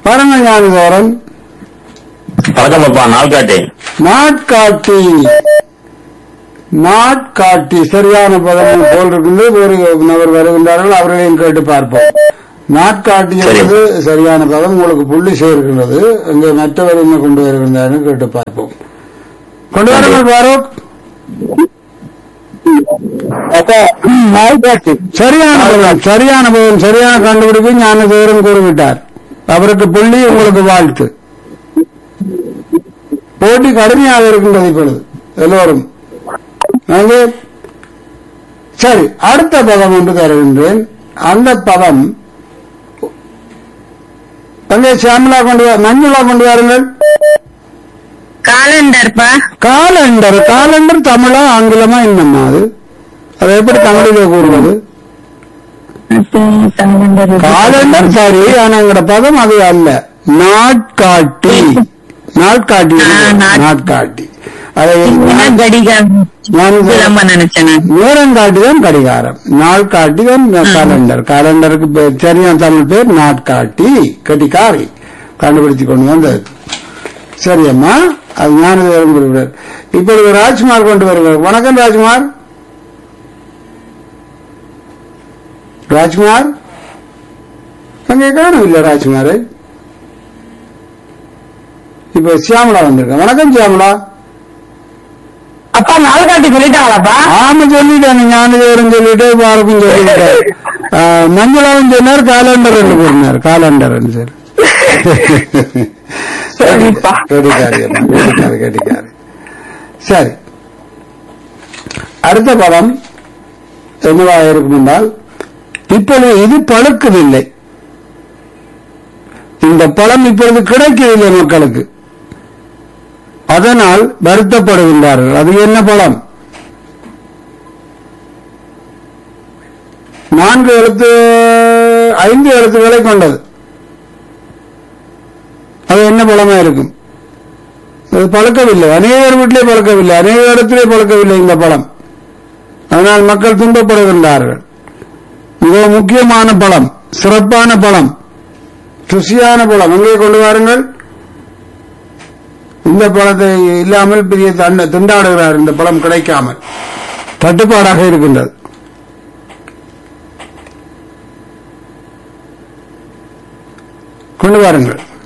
பரமஞானதோரன் வணக்கம் அப்பா நாள்காட்டி நாட்காட்டி நாட்காட்டி சரியான பதம் போல் இருக்கின்றது வேறு நபர் வருகின்றார்கள் அவர்களையும் கேட்டு பார்ப்போம் நாட்காட்டி என்பது சரியான பதம் உங்களுக்கு புள்ளி சேர்க்கின்றது இங்கே மற்றவர் என்ன கொண்டு வருகின்றார்கள் கேட்டு பார்ப்போம் கொண்டு வாருங்கள் பாரூக் சரியான பதம் சரியான பதம் சரியான கண்டுபிடிப்பு ஞானதேவரும் கூறிவிட்டார் அவருக்கு புள்ளி உங்களுக்கு வாழ்த்து போட்டி கடுமையாக இருக்கின்றது இப்பொழுது எல்லோரும் அங்கே சரி அடுத்த பதம் ஒன்று தருகின்றேன் அந்த பதம் அங்கே சியாமலா கொண்டு வா மஞ்சுளா கொண்டு வாருங்கள் காலண்டர்ப்பா காலண்டர் காலண்டர் தமிழா ஆங்கிலமா என்னம்மா அது அதை எப்படி தமிழிலே கூறுவது காலண்டர் காலண்டர் சரி ஆனா எங்கட பதம் அது அல்ல நாட்காட்டி நாட்காட்டி ஆ, நாட்- நாட்காட்டி அதை கடிகாரம் நான் விளம்ப நினைச்சேன் நான். நேரம் காட்டிதான் கடிகாரம் நாள் காட்டிதான் காலண்டர் காலண்டருக்கு பேர் சரியான தமிழ் பேர் நாட்காட்டி கட்டிக்காரி கண்டுபிடிச்சு கொண்டு வந்தது சரி அம்மா அது ஞானதேவன் குறிப்பிடார் இப்பொழுது ராஜ்குமார் கொண்டு வருகிறார் வணக்கம் ராஜ்குமார் ராஜ்குமார் அங்கே காணவில்லை ராஜ்குமாரை இப்ப சியாமலா வந்திருக்கேன் வணக்கம் சியாமலா அப்பா நாள்காட்டி சொல்லிட்டாங்களாப்பா ஆமா சொல்லிட்டாங்க ஞானதேவரும் சொல்லிட்டு பாரக்கும் சொல்லிட்டாரு ஆஹ், மஞ்சளாவும் சொன்னார் காலண்டர் என்று கூறினார் காலண்டர் சார் சரிப்பா. கேட்டிக்காரு அம்மா, கேட்டிக்காரு கேட்டிக்காரு சரி அடுத்த படம் என்னவாக இருக்கும் என்றால் இப்பொழுது இது பழுக்கவில்லை இந்த பழம் இப்பொழுது கிடைக்கவில்லை மக்களுக்கு அதனால் வருத்தப்படுகின்றார்கள் அது என்ன பழம் நான்கு எழுத்து ஐந்து எழுத்துக்களை கொண்டது அது என்ன பழமா இருக்கும் அது பழக்கவில்லை அநேகர் வீட்டிலே பழக்கவில்லை அநேக இடத்திலே பழக்கவில்லை இந்த பழம் அதனால் மக்கள் துன்பப்படுகின்றார்கள் மிக முக்கியமான பழம் சிறப்பான பழம் ருசியான பழம் எங்கே கொண்டு வாருங்கள் இந்த பழத்தை இல்லாமல் பெரிய தண்ட- திண்டாடுகிறார் இந்த பழம் கிடைக்காமல் தட்டுப்பாடாக இருக்கின்றது கொண்டு வாருங்கள்